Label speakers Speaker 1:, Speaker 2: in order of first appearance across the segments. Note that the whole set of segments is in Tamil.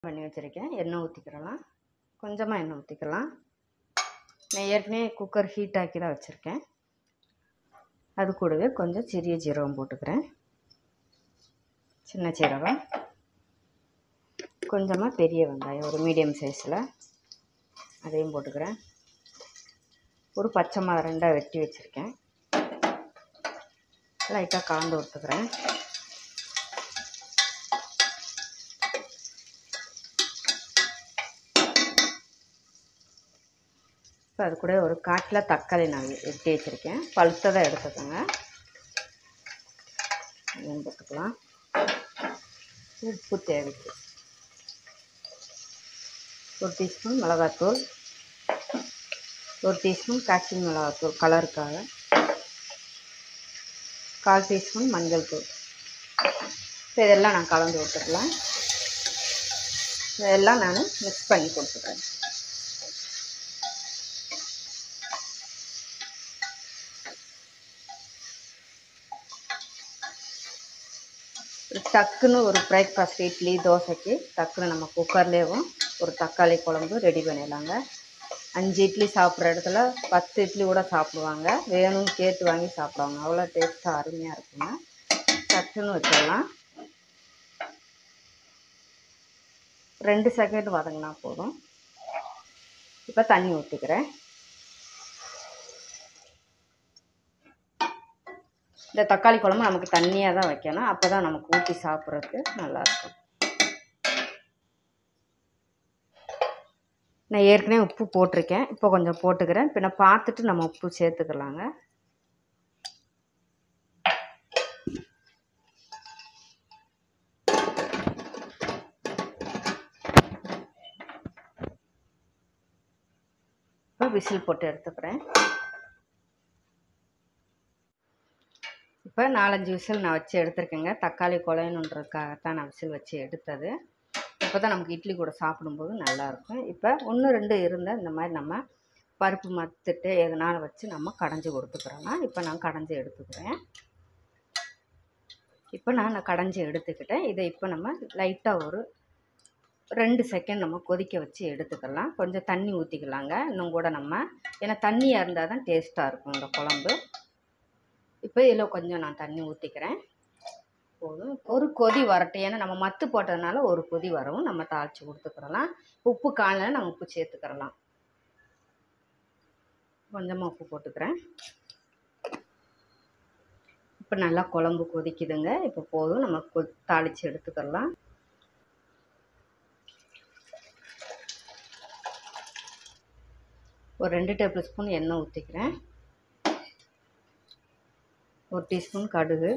Speaker 1: பண்ணி வச்சுருக்கேன் எண்ணெய் ஊற்றிக்கிறலாம் கொஞ்சமாக எண்ணெய் ஊற்றிக்கலாம் நான் ஏற்கனவே குக்கர் ஹீட் ஆக்கி தான் வச்சுருக்கேன் அது கூடவே கொஞ்சம் சிறிய ஜீரகம் போட்டுக்கிறேன் சின்ன சீரகம் கொஞ்சமாக பெரிய வெங்காயம் ஒரு மீடியம் சைஸில் அதையும் போட்டுக்கிறேன் ஒரு பச்சை மிளகா ரெண்டாக வெட்டி வச்சுருக்கேன் லைட்டாக கலந்து விட்டுக்கிறேன் இப்போ அது கூட ஒரு காட்டில் தக்காளி நான் வெட்டி வச்சுருக்கேன் பழுத்ததை எடுத்துக்கோங்க அதையும் போட்டுக்கலாம் உப்பு தேவைக்கு ஒரு டீஸ்பூன் மிளகாத்தூள் ஒரு டீஸ்பூன் காஷ்மீர் மிளகாத்தூள் கலருக்காக கால் டீஸ்பூன் மஞ்சள் தூள் இப்போ இதெல்லாம் நான் கலந்து விட்டுக்கலாம் இதெல்லாம் நான் மிக்ஸ் பண்ணி கொடுத்துக்கிறேன் டக்குன்னு ஒரு பிரேக்ஃபாஸ்ட் இட்லி தோசைக்கு டக்குன்னு நம்ம குக்கர்லேயும் ஒரு தக்காளி குழம்பு ரெடி பண்ணிடலாங்க அஞ்சு இட்லி சாப்பிட்ற இடத்துல பத்து இட்லி கூட சாப்பிடுவாங்க வேணும்னு கேட்டு வாங்கி சாப்பிடுவாங்க அவ்வளோ டேஸ்ட்டாக அருமையாக இருக்குங்க டக்குன்னு வச்சிடலாம் ரெண்டு செகண்ட் வதங்கினா போதும் இப்போ தண்ணி ஊற்றிக்கிறேன் இந்த தக்காளி குழம்பு நமக்கு தண்ணியாக தான் வைக்கணும் அப்போ தான் நமக்கு ஊற்றி சாப்பிட்றதுக்கு நல்லாயிருக்கும் நான் ஏற்கனவே உப்பு போட்டிருக்கேன் இப்போ கொஞ்சம் போட்டுக்கிறேன் பின்ன பார்த்துட்டு நம்ம உப்பு சேர்த்துக்கலாங்க இப்போ விசில் போட்டு எடுத்துக்கிறேன் இப்போ நாலஞ்சு விசில் நான் வச்சு எடுத்திருக்கேங்க தக்காளி குழையணுன்றதுக்காகத்தான் நான் விசில் வச்சு எடுத்தது இப்போ தான் நமக்கு இட்லி கூட சாப்பிடும்போது நல்லாயிருக்கும் இப்போ ஒன்று ரெண்டு இருந்தால் இந்த மாதிரி நம்ம பருப்பு மத்துட்டு எதனால வச்சு நம்ம கடைஞ்சி கொடுத்துக்கிறோம்னா இப்போ நான் கடைஞ்சி எடுத்துக்கிறேன் இப்போ நான் நான் கடைஞ்சி எடுத்துக்கிட்டேன் இதை இப்போ நம்ம லைட்டாக ஒரு ரெண்டு செகண்ட் நம்ம கொதிக்க வச்சு எடுத்துக்கலாம் கொஞ்சம் தண்ணி ஊற்றிக்கலாங்க இன்னும் கூட நம்ம ஏன்னா தண்ணியாக இருந்தால் தான் டேஸ்ட்டாக இருக்கும் இந்த குழம்பு இப்போ இதில் கொஞ்சம் நான் தண்ணி ஊற்றிக்கிறேன் போதும் ஒரு கொதி வரட்டும் ஏன்னா நம்ம மத்து போட்டதுனால ஒரு கொதி வரவும் நம்ம தாளித்து கொடுத்துக்கிறலாம் உப்பு காணல நம்ம உப்பு சேர்த்துக்கிறலாம் கொஞ்சமாக உப்பு போட்டுக்கிறேன் இப்போ நல்லா குழம்பு கொதிக்குதுங்க இப்போ போதும் நம்ம கொ தாளித்து எடுத்துக்கலாம் ஒரு ரெண்டு டேபிள் ஸ்பூன் எண்ணெய் ஊற்றிக்கிறேன் ஒரு டீஸ்பூன் கடுகு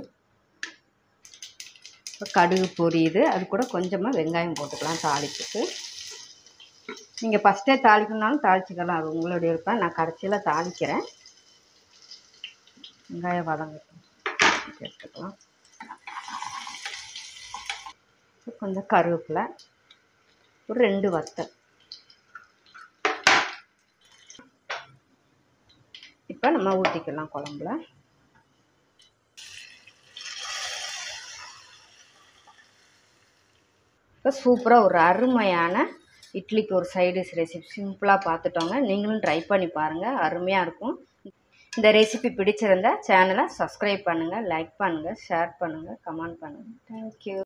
Speaker 1: இப்போ கடுகு பொரியுது அது கூட கொஞ்சமாக வெங்காயம் போட்டுக்கலாம் தாளிப்புக்கு நீங்கள் ஃபஸ்ட்டே தாளிக்கணுனாலும் தாளிச்சிக்கலாம் அது உங்களுடைய விருப்பம் நான் கடைசியில் தாளிக்கிறேன் வெங்காயம் வதங்கட்டும் எடுத்துக்கலாம் கொஞ்சம் கருவேப்பிலை ஒரு ரெண்டு வத்தல் இப்போ நம்ம ஊற்றிக்கலாம் குழம்புல இப்போ சூப்பராக ஒரு அருமையான இட்லிக்கு ஒரு சைடிஷ் ரெசிபி சிம்பிளாக பார்த்துட்டோங்க நீங்களும் ட்ரை பண்ணி பாருங்கள் அருமையாக இருக்கும் இந்த ரெசிபி பிடிச்சிருந்தா சேனலை சப்ஸ்கிரைப் பண்ணுங்கள் லைக் பண்ணுங்கள் ஷேர் பண்ணுங்கள் கமெண்ட் பண்ணுங்கள் தேங்க்யூ